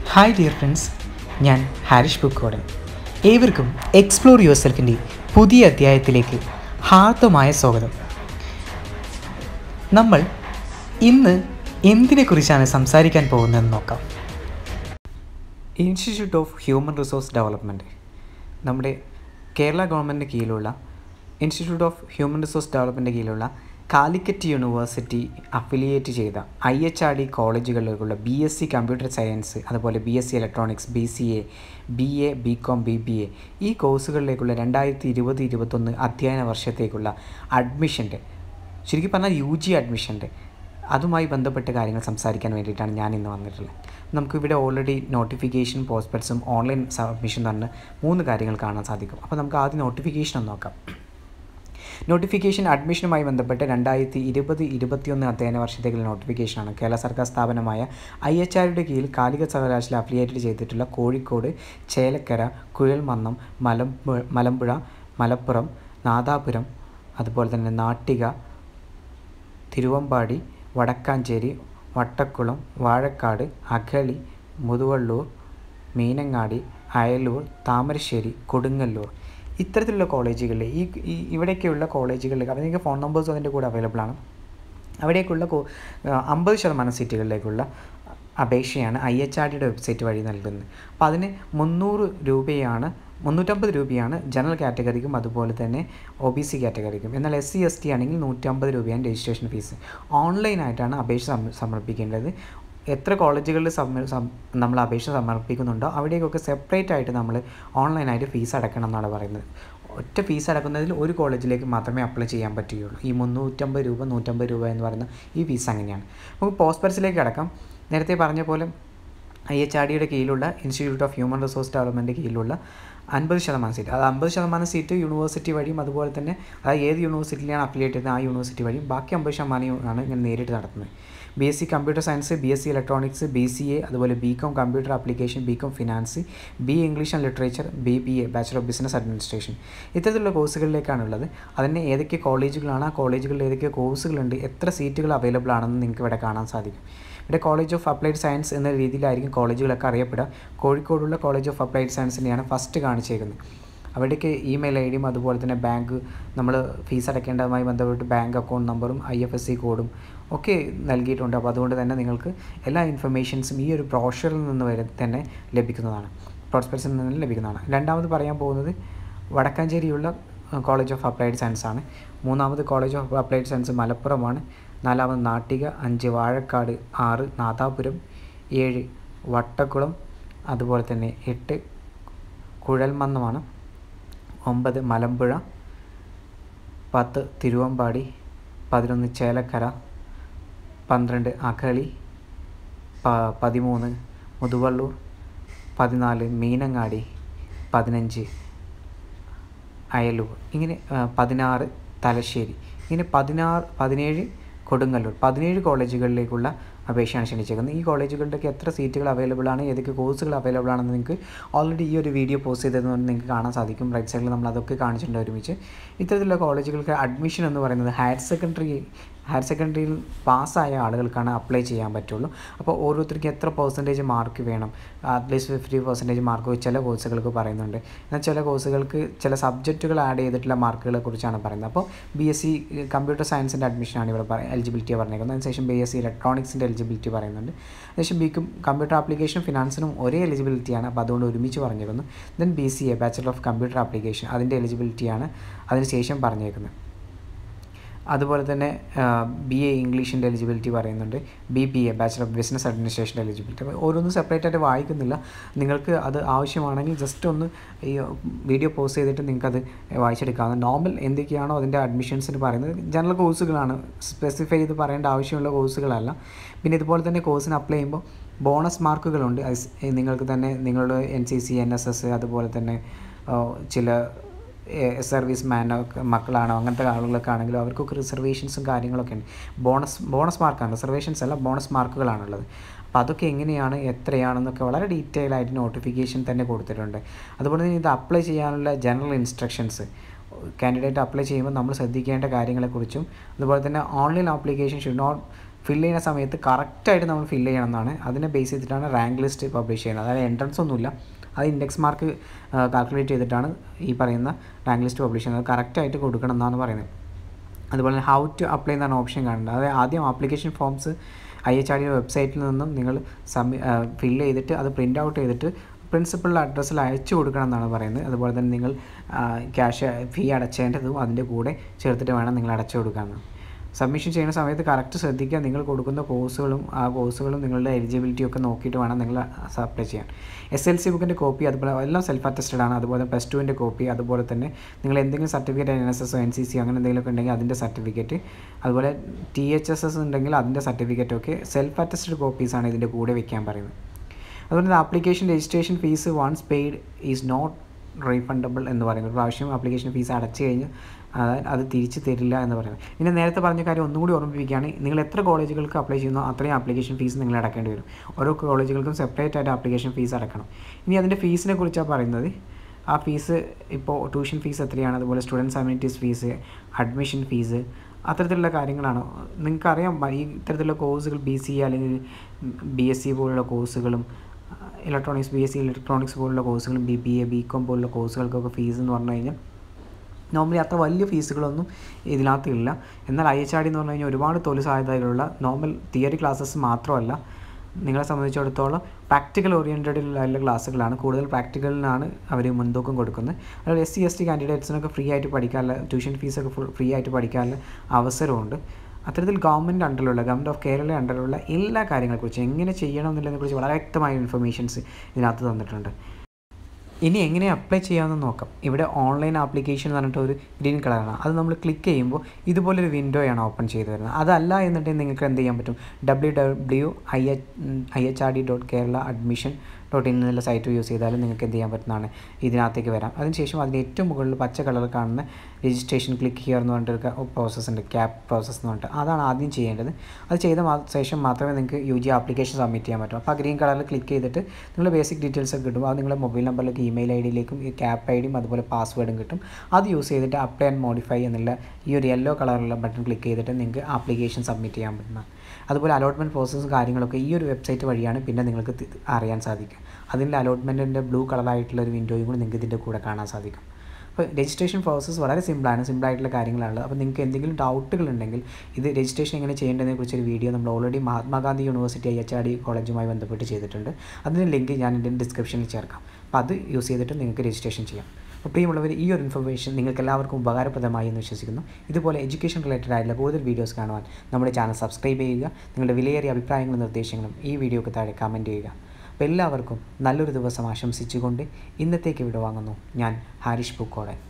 hi dear friends ഞാൻ ഹാരിഷ് ബുക്കോടൻ ഏവർക്കും explore your സെൽഫിൻ്റെ പുതിയ അധ്യായത്തിലേക്ക് ഹാർദമായ സ്വാഗതം നമ്മൾ ഇന്ന് എന്തിനെക്കുറിച്ചാണ് സംസാരിക്കാൻ പോകുന്നതെന്ന് നോക്കാം institute of human resource development നമ്മുടെ കേരള ഗവൺമെൻറ്റിന് കീഴിലുള്ള ഇൻസ്റ്റിറ്റ്യൂട്ട് ഓഫ് ഹ്യൂമൻ റിസോഴ്സ് ഡെവലപ്മെൻറ്റിന് കീഴിലുള്ള കാലിക്കറ്റ് യൂണിവേഴ്സിറ്റി അഫിലിയേറ്റ് ചെയ്ത ഐ എച്ച് ആർ ഡി കോളേജുകളിലേക്കുള്ള B S C computer science അതുപോലെ B S C electronics B C A B A B com B B A ഈ കോഴ്സുകളിലേക്കുള്ള രണ്ടായിരത്തി ഇരുപത് ഇരുപത്തൊന്ന് അധ്യയന വർഷത്തേക്കുള്ള അഡ്മിഷൻ്റെ ശരിക്കും പറഞ്ഞാൽ യു ജി അഡ്മിഷൻ്റെ അതുമായി ബന്ധപ്പെട്ട കാര്യങ്ങൾ സംസാരിക്കാൻ വേണ്ടിയിട്ടാണ് ഞാൻ ഇന്ന് വന്നിട്ടുള്ളത് നമുക്കിവിടെ ഓൾറെഡി നോട്ടിഫിക്കേഷൻ പോസ്റ്റ്പെറ്റ്സും ഓൺലൈൻ സബ്മിഷൻ തന്നെ മൂന്ന് കാര്യങ്ങൾ കാണാൻ സാധിക്കും അപ്പോൾ നമുക്ക് ആദ്യം നോട്ടിഫിക്കേഷൻ ഒന്ന് നോക്കാം നോട്ടിഫിക്കേഷൻ അഡ്മിഷനുമായി ബന്ധപ്പെട്ട് രണ്ടായിരത്തി ഇരുപത് ഇരുപത്തിയൊന്ന് അധ്യയന വർഷത്തേക്കുള്ള നോട്ടിഫിക്കേഷനാണ് കേരള സർക്കാർ സ്ഥാപനമായ ഐ എച്ച് ആറുടെ കീഴിൽ കാലിക്കറ്റ് സർവകലാശാല അഫിലിയേറ്റ് ചെയ്തിട്ടുള്ള കോഴിക്കോട് ചേലക്കര കുഴൽമന്നം മലമ്പുഴ മലമ്പുഴ മലപ്പുറം നാദാപുരം അതുപോലെ തന്നെ നാട്ടിക തിരുവമ്പാടി വടക്കാഞ്ചേരി വട്ടക്കുളം വാഴക്കാട് അഗളി മുതുവള്ളൂർ മീനങ്ങാടി അയലൂർ താമരശ്ശേരി കൊടുങ്ങല്ലൂർ ഇത്തരത്തിലുള്ള കോളേജുകളിൽ ഈ ഈ ഇവിടേക്കുള്ള കോളേജുകളിലേക്ക് അതിനൊക്കെ ഫോൺ നമ്പേഴ്സും അതിൻ്റെ കൂടെ അവൈലബിൾ ആണ് അവിടേക്കുള്ള അമ്പത് ശതമാനം സീറ്റുകളിലേക്കുള്ള അപേക്ഷയാണ് ഐ എച്ച് ആർ ഡിയുടെ വെബ്സൈറ്റ് വഴി നൽകുന്നത് അപ്പോൾ അതിന് മുന്നൂറ് രൂപയാണ് മുന്നൂറ്റമ്പത് രൂപയാണ് ജനറൽ കാറ്റഗറിക്കും അതുപോലെ തന്നെ ഒ ബി സി കാറ്റഗറിക്കും എന്നാൽ എസ് സി എസ് ടി ആണെങ്കിൽ നൂറ്റമ്പത് രൂപയാണ് രജിസ്ട്രേഷൻ ഫീസ് ഓൺലൈനായിട്ടാണ് അപേക്ഷ സമർപ്പിക്കേണ്ടത് എത്ര കോളേജുകളിൽ നമ്മൾ അപേക്ഷ സമർപ്പിക്കുന്നുണ്ടോ അവിടേക്കൊക്കെ സെപ്പറേറ്റ് ആയിട്ട് നമ്മൾ ഓൺലൈനായിട്ട് ഫീസ് അടക്കണം എന്നാണ് പറയുന്നത് ഒറ്റ ഫീസ് അടക്കുന്നതിൽ ഒരു കോളേജിലേക്ക് മാത്രമേ അപ്ലൈ ചെയ്യാൻ പറ്റുകയുള്ളൂ ഈ മുന്നൂറ്റമ്പത് രൂപ നൂറ്റമ്പത് രൂപ എന്ന് പറയുന്ന ഈ ഫീസ് അങ്ങനെയാണ് നമുക്ക് പോസ്റ്റ്പെർസിലേക്ക് അടക്കാം നേരത്തെ പറഞ്ഞ പോലെ ഐ എച്ച് ആർ ഡിയുടെ കീഴിലുള്ള institute of human resource development കീഴിലുള്ള അൻപത് ശതമാനം സീറ്റ് അത് അമ്പത് ശതമാനം സീറ്റ് യൂണിവേഴ്സിറ്റി വഴിയും അതുപോലെ തന്നെ അതായത് ഏത് യൂണിവേഴ്സിറ്റിയിലാണ് അഫിലിയേറ്റ് ചെയ്യുന്നത് ആ യൂണിവേഴ്സിറ്റി വഴിയും ബാക്കി അമ്പത് ശതമാനമാണ് ഇങ്ങനെ നേരിട്ട് നടത്തുന്നത് B S C computer science B S C electronics B C A അതുപോലെ B com computer application B com finance B English and literature B B A bachelor of business administration ഇത്തരത്തിലുള്ള കോഴ്സുകളിലേക്കാണുള്ളത് അതിന് ഏതൊക്കെ കോളേജുകളാണ് ആ കോളേജുകളിൽ ഏതൊക്കെ കോഴ്സുകളുണ്ട് എത്ര സീറ്റുകൾ അവൈലബിൾ ആണെന്ന് നിങ്ങൾക്ക് ഇവിടെ കാണാൻ സാധിക്കും ഇവിടെ കോളേജ് ഓഫ് അപ്ലൈഡ് സയൻസ് എന്ന രീതിയിലായിരിക്കും കോളേജുകളൊക്കെ അറിയപ്പെടുക കോഴിക്കോടുള്ള കോളേജ് ഓഫ് അപ്ലൈഡ് സയൻസിനെയാണ് ഫസ്റ്റ് കാണിച്ചേക്കുന്നത് അവിടേക്ക് ഇമെയിൽ ഐ ഡിയും അതുപോലെ തന്നെ ബാങ്ക് നമ്മൾ ഫീസ് അടയ്ക്കേണ്ടതുമായി ബന്ധപ്പെട്ട് ബാങ്ക് അക്കൗണ്ട് നമ്പറും ഐ എഫ് എസ് സി കോഡും ഒക്കെ നൽകിയിട്ടുണ്ട് അപ്പോൾ അതുകൊണ്ട് തന്നെ നിങ്ങൾക്ക് എല്ലാ ഇൻഫർമേഷൻസും ഈ ഒരു ബ്രോഷറിൽ നിന്ന് വരെ തന്നെ ലഭിക്കുന്നതാണ് പ്രോസ്പെക്സിൽ നിന്ന് ലഭിക്കുന്നതാണ് രണ്ടാമത് പറയാൻ പോകുന്നത് വടക്കാഞ്ചേരിയുള്ള കോളേജ് ഓഫ് അപ്ലൈഡ് സയൻസ് ആണ് മൂന്നാമത് കോളേജ് ഓഫ് അപ്ലൈഡ് സയൻസ് മലപ്പുറമാണ് നാലാമത് നാട്ടിക അഞ്ച് വാഴക്കാട് ആറ് നാദാപുരം ഏഴ് വട്ടക്കുളം അതുപോലെ തന്നെ എട്ട് കുഴൽമന്നമാണ് ഒമ്പത് മലമ്പുഴ പത്ത് തിരുവമ്പാടി പതിനൊന്ന് ചേലക്കര പന്ത്രണ്ട് അകളി പ പതിമൂന്ന് മുതുവള്ളൂർ പതിനാല് മീനങ്ങാടി പതിനഞ്ച് അയലൂർ ഇങ്ങനെ പതിനാറ് തലശ്ശേരി ഇങ്ങനെ പതിനാറ് പതിനേഴ് കൊടുങ്ങല്ലൂർ പതിനേഴ് കോളേജുകളിലേക്കുള്ള അപേക്ഷയാണ് ക്ഷണിച്ചേക്കുന്നത് ഈ കോളേജുകളുടെയൊക്കെ എത്ര സീറ്റുകൾ അവൈലബിൾ ആണ് ഏതൊക്കെ കോഴ്സുകൾ അവൈലബിൾ ആണെന്ന് നിങ്ങൾക്ക് ഓൾറെഡി ഈ ഒരു വീഡിയോ പോസ്റ്റ് ചെയ്തതുകൊണ്ട് നിങ്ങൾക്ക് കാണാൻ സാധിക്കും റൈറ്റ് സൈഡിൽ നമ്മൾ അതൊക്കെ കാണിച്ചിട്ടുണ്ട് ഒരുമിച്ച് ഇത്തരത്തിലുള്ള കോളേജുകൾക്ക് അഡ്മിഷൻ എന്ന് പറയുന്നത് ഹയർ സെക്കൻഡറി ഹയർ സെക്കൻഡറിയിൽ പാസ്സായ ആളുകൾക്കാണ് അപ്ലൈ ചെയ്യാൻ പറ്റുള്ളൂ അപ്പോൾ ഓരോരുത്തർക്ക് എത്ര പെർസെൻറ്റേജ് മാർക്ക് വേണം അറ്റ്ലീസ്റ്റ് ഫിഫ്റ്റി പെർസെൻറ്റേജ് മാർക്ക് ചില കോഴ്സുകൾക്ക് പറയുന്നുണ്ട് എന്നാൽ ചില കോഴ്സുകൾക്ക് ചില സബ്ജക്റ്റുകൾ ആഡ് ചെയ്തിട്ടുള്ള മാർക്കുകളെ കുറിച്ചാണ് പറയുന്നത് അപ്പോൾ ബി എസ് സി കമ്പ്യൂട്ടർ സയൻസിൻ്റെ അഡ്മിഷനാണ് ഇവിടെ പറ എലിജിബിലിറ്റി പറഞ്ഞേക്കുന്നത് അതിനുശേഷം ബി എസ് സി ഇലക്ട്രോണിക്സിൻ്റെ എലിജിബിലിറ്റി പറയുന്നുണ്ട് അതിനുശേഷം ബിക്കും കമ്പ്യൂട്ടർ ആപ്ലിക്കേഷൻ ഫിനാൻസിനും ഒരേ എലിജിബിലിറ്റിയാണ് അപ്പോൾ അതുകൊണ്ട് ഒരുമിച്ച് പറഞ്ഞേക്കുന്നു then B C A bachelor of computer application അതിൻ്റെ എലിജിബിലിറ്റിയാണ് അതിനുശേഷം പറഞ്ഞേക്കുന്നത് അതുപോലെ തന്നെ ബി എ ഇംഗ്ലീഷിൻ്റെ എലിജിബിലിറ്റി പറയുന്നുണ്ട് B B A bachelor of business അഡ്മിനിസ്ട്രേഷൻ്റെ എലിജിബിലിറ്റി അപ്പോൾ ഓരോന്നും സെപ്പറേറ്റ് ആയിട്ട് വായിക്കുന്നില്ല നിങ്ങൾക്ക് അത് ആവശ്യമാണെങ്കിൽ ജസ്റ്റ് ഒന്ന് ഈ വീഡിയോ പോസ്റ്റ് ചെയ്തിട്ട് നിങ്ങൾക്കത് വായിച്ചെടുക്കാവുന്ന നോർമൽ എന്തൊക്കെയാണോ അതിൻ്റെ അഡ്മിഷൻസിന് പറയുന്നത് ജനറൽ കോഴ്സുകളാണ് സ്പെസിഫൈ ചെയ്ത് പറയേണ്ട ആവശ്യമുള്ള കോഴ്സുകളല്ല പിന്നെ ഇതുപോലെ തന്നെ കോഴ്സിന് അപ്ലൈ ചെയ്യുമ്പോൾ ബോണസ് മാർക്കുകളുണ്ട് നിങ്ങൾക്ക് തന്നെ നിങ്ങളുടെ N C C N S S അതുപോലെ തന്നെ ചില സർവീസ് മാനോ മക്കളാണോ അങ്ങനത്തെ ആളുകളൊക്കെ ആണെങ്കിലും അവർക്കൊക്കെ റിസർവേഷൻസും കാര്യങ്ങളൊക്കെ ഉണ്ട് ബോണസ് ബോണസ് മാർക്കാണ് റിസർവേഷൻസ് അല്ല ബോണസ് മാർക്കുകളാണുള്ളത് അപ്പോൾ അതൊക്കെ എങ്ങനെയാണ് എത്രയാണെന്നൊക്കെ വളരെ ഡീറ്റെയിൽ ആയിട്ട് നോട്ടിഫിക്കേഷൻ തന്നെ കൊടുത്തിട്ടുണ്ട് അതുപോലെ തന്നെ ഇത് അപ്ലൈ ചെയ്യാനുള്ള ജനറൽ ഇൻസ്ട്രക്ഷൻസ് കാൻഡിഡേറ്റ് അപ്ലൈ ചെയ്യുമ്പോൾ നമ്മൾ ശ്രദ്ധിക്കേണ്ട കാര്യങ്ങളെക്കുറിച്ചും അതുപോലെ തന്നെ online application should not fill ചെയ്യുന്ന സമയത്ത് കറക്റ്റായിട്ട് നമ്മൾ ഫില്ല് ചെയ്യണം എന്നാണ് അതിനെ ബേസ് ചെയ്തിട്ടാണ് റാങ്ക് ലിസ്റ്റ് പബ്ലിഷ് ചെയ്യുന്നത് അതായത് എൻട്രൻസ് ഒന്നുമില്ല അത് ഇൻഡെക്സ് മാർക്ക് കാൽക്കുലേറ്റ് ചെയ്തിട്ടാണ് ഈ പറയുന്ന റാങ്ക് ലിസ്റ്റ് പബ്ലിഷ് ചെയ്യുന്നത് കറക്റ്റായിട്ട് കൊടുക്കണം എന്നാണ് പറയുന്നത് അതുപോലെ തന്നെ ഹൗ ടു അപ്ലൈ എന്നാണ് ഓപ്ഷൻ കാണുന്നത് അതായത് ആദ്യം application forms I H R ഡിയുടെ വെബ്സൈറ്റിൽ നിന്നും നിങ്ങൾ സബ്മി ഫില്ല് ചെയ്തിട്ട് അത് പ്രിൻ്റ് ഔട്ട് ചെയ്തിട്ട് പ്രിൻസിപ്പളിൻ്റെ അഡ്രസ്സിൽ അയച്ചു കൊടുക്കണം എന്നാണ് പറയുന്നത് അതുപോലെ തന്നെ നിങ്ങൾ ക്യാഷ് ഫീ അടച്ചേണ്ടതും അതിൻ്റെ കൂടെ ചേർത്തിട്ട് വേണം നിങ്ങൾ അടച്ചു കൊടുക്കാമെന്ന് സബ്മിഷൻ ചെയ്യുന്ന സമയത്ത് കറക്റ്റ് ശ്രദ്ധിക്കുക നിങ്ങൾ കൊടുക്കുന്ന കോഴ്സുകളും ആ കോഴ്സുകളും നിങ്ങളുടെ എലിജിബിലിറ്റി ഒക്കെ നോക്കിയിട്ട് വേണം നിങ്ങൾ അപ്ലൈ ചെയ്യാൻ എസ് എൽ സി ബുക്കിൻ്റെ കോപ്പി അതുപോലെ എല്ലാം സെൽഫ് അറ്റസ്റ്റഡ് ആണ് അതുപോലെ പ്ലസ് ടുവിൻ്റെ കോപ്പി അതുപോലെ തന്നെ നിങ്ങൾ എന്തെങ്കിലും certificate N S S N C C അങ്ങനെ എന്തെങ്കിലുമൊക്കെ ഉണ്ടെങ്കിൽ അതിൻ്റെ സർട്ടിഫിക്കറ്റ് അതുപോലെ ടി എച്ച് എസ് എസ് ഉണ്ടെങ്കിൽ അതിൻ്റെ സർട്ടിഫിക്കറ്റ് ഒക്കെ സെൽഫ് അറ്റസ്റ്റഡ് കോപ്പീസാണ് ഇതിൻ്റെ കൂടെ വെക്കാൻ പറയുന്നത് അതുപോലെ തന്നെ application registration fees once paid is not refundable എന്ന് പറയുന്നത് പ്രാവശ്യം ആപ്ലിക്കേഷൻ ഫീസ് അടച്ചു കഴിഞ്ഞ് അതായത് അത് തിരിച്ച് തരില്ല എന്ന് പറയുന്നത് പിന്നെ നേരത്തെ പറഞ്ഞ കാര്യം ഒന്നുകൂടി ഓർമ്മിപ്പിക്കുകയാണ് നിങ്ങൾ എത്ര കോളേജുകൾക്ക് അപ്ലൈ ചെയ്യുന്നോ അത്രയും ആപ്ലിക്കേഷൻ ഫീസ് നിങ്ങൾ അടക്കേണ്ടി വരും ഓരോ കോളേജുകൾക്കും സെപ്പറേറ്റ് ആയിട്ട് ആപ്ലിക്കേഷൻ ഫീസ് അടക്കണം ഇനി അതിൻ്റെ ഫീസിനെ കുറിച്ചാണ് പറയുന്നത് ആ ഫീസ് ഇപ്പോൾ ട്യൂഷൻ ഫീസ് എത്രയാണ് അതുപോലെ students amenities fees admission fees അത്തരത്തിലുള്ള കാര്യങ്ങളാണ് നിങ്ങൾക്കറിയാം ഈ ഇത്തരത്തിലുള്ള കോഴ്സുകൾ ബി സി അല്ലെങ്കിൽ ബി എസ് സി പോലുള്ള കോഴ്സുകളും electronics B S C electronics പോലുള്ള കോഴ്സുകളും B B A B com പോലുള്ള കോഴ്സുകൾക്കൊക്കെ ഫീസ് എന്ന് പറഞ്ഞു കഴിഞ്ഞാൽ നോർമലി അത്ര വലിയ ഫീസുകളൊന്നും ഇതിനകത്ത് ഇല്ല എന്നാൽ ഐ എച്ച് ആർ ഡി എന്ന് പറഞ്ഞു കഴിഞ്ഞാൽ ഒരുപാട് തൊഴിൽ സാധ്യതകളുള്ള നോർമൽ തിയറി ക്ലാസ്സസ് മാത്രമല്ല നിങ്ങളെ സംബന്ധിച്ചിടത്തോളം പ്രാക്ടിക്കൽ ഓറിയൻറ്റഡിലുള്ള ക്ലാസ്സുകളാണ് കൂടുതൽ പ്രാക്ടിക്കലിനാണ് അവർ മുൻതൂക്കം കൊടുക്കുന്നത് അതുപോലെ എസ് സി എസ് ടി കാൻഡിഡേറ്റ്സിനൊക്കെ ഫ്രീ ആയിട്ട് പഠിക്കാനുള്ള ട്യൂഷൻ ഫീസൊക്കെ ഫുൾ ഫ്രീ ആയിട്ട് പഠിക്കാനുള്ള അവസരമുണ്ട് അത്തരത്തിൽ ഗവൺമെൻറ് അണ്ടറിലുള്ള ഗവൺമെൻറ് ഓഫ് കേരള അണ്ടറിലുള്ള എല്ലാ കാര്യങ്ങളെക്കുറിച്ച് എങ്ങനെ ചെയ്യണം എന്നുള്ളതിനെക്കുറിച്ച് വളരെ വ്യക്തമായ ഇൻഫർമേഷൻസ് ഇതിനകത്ത് തന്നിട്ടുണ്ട് ഇനി എങ്ങനെ അപ്ലൈ ചെയ്യാമെന്ന് നോക്കാം ഇവിടെ ഓൺലൈൻ ആപ്ലിക്കേഷൻ എന്ന് പറഞ്ഞിട്ട് ഒരു ഗ്രീൻ കളറാണ് അത് നമ്മൾ ക്ലിക്ക് ചെയ്യുമ്പോൾ ഇതുപോലൊരു വിൻഡോയാണ് ഓപ്പൺ ചെയ്ത് വരുന്നത് അതല്ല എന്നുണ്ടെങ്കിൽ നിങ്ങൾക്ക് എന്ത് ചെയ്യാൻ പറ്റും W W I H I H R D dot Kerala admission dot in എന്നുള്ള സൈറ്റ് യൂസ് ചെയ്താലും നിങ്ങൾക്ക് എന്ത് ചെയ്യാൻ പറ്റുന്നതാണ് ഇതിനകത്തേക്ക് വരാം അതിനുശേഷം അതിന് ഏറ്റവും മുകളിൽ പച്ച കളർ കാണുന്ന രജിസ്ട്രേഷൻ ക്ലിക്ക് ചെയ്യുക എന്ന് പറഞ്ഞിട്ട് പ്രോസസ്സ് ഉണ്ട് ക്യാപ് പ്രോസസ്സ് എന്ന് പറഞ്ഞിട്ട് അതാണ് ആദ്യം ചെയ്യേണ്ടത് അത് ചെയ്ത ശേഷം മാത്രമേ നിങ്ങൾക്ക് യു ജി ആപ്ലിക്കേഷൻ സബ്മിറ്റ് ചെയ്യാൻ പറ്റൂ അപ്പോൾ ആ ഗ്രീൻ കളറിൽ ക്ലിക്ക് ചെയ്തിട്ട് നിങ്ങളുടെ ബേസിക് ഡീറ്റെയിൽസ് ഒക്കെ കിട്ടും അത് നിങ്ങളുടെ മൊബൈൽ നമ്പറിലേക്ക് ഇമെയിൽ ഐ ഡിയിലേക്കും ഈ ക്യാപ്പ് ഐ ഡിയും അതുപോലെ പാസ്വേഡും കിട്ടും അത് യൂസ് ചെയ്തിട്ട് അപ്ലൈ ആൻഡ് മോഡിഫൈ എന്നുള്ള ഈ ഒരു യെല്ലോ കളറുള്ള ബട്ടൺ ക്ലിക്ക് ചെയ്തിട്ട് നിങ്ങൾക്ക് ആപ്ലിക്കേഷൻ സബ്മിറ്റ് ചെയ്യാൻ പറ്റുന്ന അതുപോലെ അലോട്ട്മെൻറ്റ് പ്രോസസ്സും കാര്യങ്ങളൊക്കെ ഈ ഒരു വെബ്സൈറ്റ് വഴിയാണ് പിന്നെ നിങ്ങൾക്ക് അറിയാൻ സാധിക്കുക അതിൻ്റെ അലോട്ട്മെൻറ്റിൻ്റെ ബ്ലൂ കളറായിട്ടുള്ള ഒരു വിൻഡോയും കൂടി നിങ്ങൾക്ക് ഇതിൻ്റെ കൂടെ കാണാൻ സാധിക്കും അപ്പോൾ രജിസ്ട്രേഷൻ പ്രോസസ്സ് വളരെ സിമ്പിളാണ് സിമ്പിളായിട്ടുള്ള കാര്യങ്ങളാണ് അപ്പോൾ നിങ്ങൾക്ക് എന്തെങ്കിലും ഡൗട്ടുകൾ ഉണ്ടെങ്കിൽ ഇത് രജിസ്ട്രേഷൻ എങ്ങനെ ചെയ്യേണ്ടതിനെ കുറിച്ചൊരു വീഡിയോ നമ്മൾ already Mahatma Gandhi university I H R D കോളേജുമായി ബന്ധപ്പെട്ട് ചെയ്തിട്ടുണ്ട് അതിൻ്റെ ലിങ്ക് ഞാൻ എൻ്റെ ഡിസ്ക്രിപ്ഷനിൽ ചേർക്കാം അപ്പോൾ അത് യൂസ് ചെയ്തിട്ട് നിങ്ങൾക്ക് രജിസ്ട്രേഷൻ ചെയ്യാം അപ്പോൾ പ്രിയമുള്ളവർ ഈ ഒരു ഇൻഫർമേഷൻ നിങ്ങൾക്ക് എല്ലാവർക്കും ഉപകാരപ്രദമായി എന്ന് വിശ്വസിക്കുന്നു ഇതുപോലെ എഡ്യൂക്കേഷൻ റിലേറ്റഡ് ആയിട്ടുള്ള കൂടുതൽ വീഡിയോസ് കാണുവാൻ നമ്മുടെ ചാനൽ സബ്സ്ക്രൈബ് ചെയ്യുക നിങ്ങളുടെ വിലയേറിയ അഭിപ്രായങ്ങളും നിർദ്ദേശങ്ങളും ഈ വീഡിയോക്ക് താഴെ കമൻറ്റ് ചെയ്യുക അപ്പോൾ എല്ലാവർക്കും നല്ലൊരു ദിവസം ആശംസിച്ചുകൊണ്ട് ഇന്നത്തേക്ക് വിട വാങ്ങുന്നു ഞാൻ ഹാരിഷ് പൂക്കോടൻ